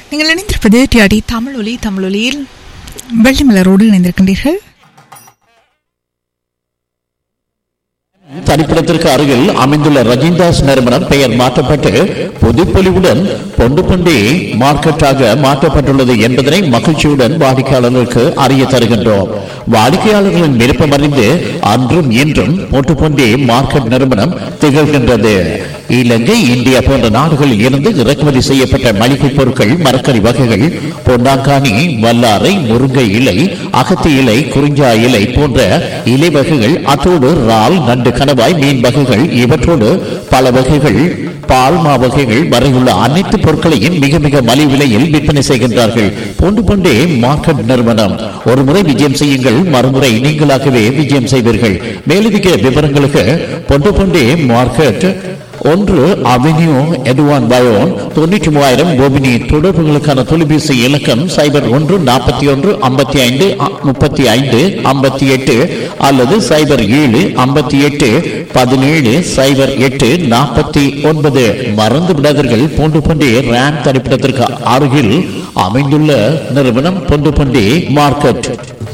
நீங்கள் இணைந்திருப்பது டிஆடி தமிழ் ஒலி தமிழ் ஒலியில் வெள்ளி மலரோடு இணைந்திருக்கின்றீர்கள் தனிப்பிடத்திற்கு அருகில் அமைந்துள்ள ரஜிந்தாஸ் நிறுவனம் பெயர் மாற்றப்பட்டு புதுப்பொலிவுடன் பொண்டு பொண்டி மார்க்கெட்டாக மாற்றப்பட்டுள்ளது என்பதனை மகிழ்ச்சியுடன் வாடிக்கையாளர்களுக்கு அறிய தருகின்றோம் வாடிக்கையாளர்களின் விருப்பம் அறிந்து அன்றும் இன்றும் பொட்டு பொண்டி மார்க்கெட் நிறுவனம் திகழ்கின்றது இலங்கை இந்தியா போன்ற நாடுகளில் இருந்து இறக்குமதி செய்யப்பட்ட மளிகை பொருட்கள் மரக்கறி வகைகள் பொன்னாங்கானி வல்லாரை முருங்கை இலை அகத்தி இலை குறிஞ்சா இலை போன்ற இலை வகைகள் அத்தோடு இறால் நண்டு கணவாய் மீன் வகைகள் இவற்றோடு பல வகைகள் பால்மா வகைகள் வரையுள்ள அனைத்து பொருட்களையும் மிக மிக மலிவு விலையில் விற்பனை செய்கின்றார்கள் போண்டு கொண்டே மார்க்கெட் நிறுவனம் ஒரு முறை விஜயம் செய்யுங்கள் மறுமுறை நீங்களாகவே விஜயம் செய்வீர்கள் மேலதிக விவரங்களுக்கு பொண்டு கொண்டே மார்க்கெட் ஒன்று அவென்யூ எட்வான் பயோன் தொண்ணூற்றி மூவாயிரம் கோபினி தொடர்புகளுக்கான தொலைபேசி இலக்கம் சைபர் ஒன்று நாற்பத்தி ஒன்று ஐம்பத்தி ஐந்து முப்பத்தி ஐந்து ஐம்பத்தி எட்டு அல்லது சைபர் ஏழு ஐம்பத்தி எட்டு பதினேழு சைபர் எட்டு நாற்பத்தி ஒன்பது மறந்து விடாதீர்கள் போன்று பண்டி ரேம் தனிப்பிடத்திற்கு அருகில் அமைந்துள்ள நிறுவனம் பொண்டு பண்டி மார்க்கெட்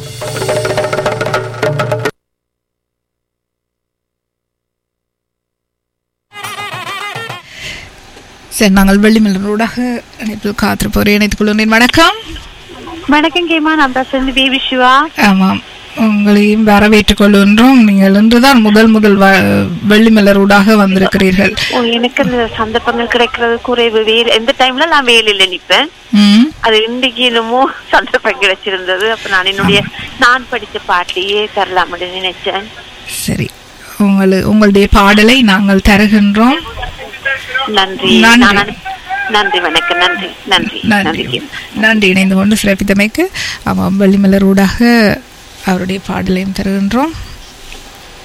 சரி நாங்கள் வெள்ளி மலரோடாக இணைப்பில் காத்திருப்போர் இணைத்துக் கொள்கிறேன் வணக்கம் வணக்கம் கேமா நான் பேசுறது பேபி சிவா ஆமாம் உங்களையும் வரவேற்றுக் கொள்கின்றோம் நீங்கள் இன்றுதான் முதல் முதல் வ- வெள்ளி மலரோடாக வந்திருக்கிறீர்கள் ஓ எனக்கு அந்த சந்தர்ப்பங்கள் கிடைக்கிறது குறைவு வேல் எந்த டைம்ல நான் வேலையில நிப்பேன் ம் அது இன்றைக்கு என்னமோ சந்தர்ப்பம் கிடைச்சிருந்தது அப்ப நான் என்னுடைய நான் படிச்ச பாட்டையே தரலாம்னு நினைச்சேன் சரி உங்களு உங்களுடைய பாடலை நாங்கள் தருகின்றோம் நன்றி நன்றி. நான் அனு- நன்றி வணக்கம் நன்றி நன்றி நன்றி நன்றி கேமா. நன்றி இணைந்து கொண்டு சிறப்பித்தமைக்கு ஆமாம் வெள்ளிமலர் ஊடாக அவருடைய பாடலையும் தருகின்றோம்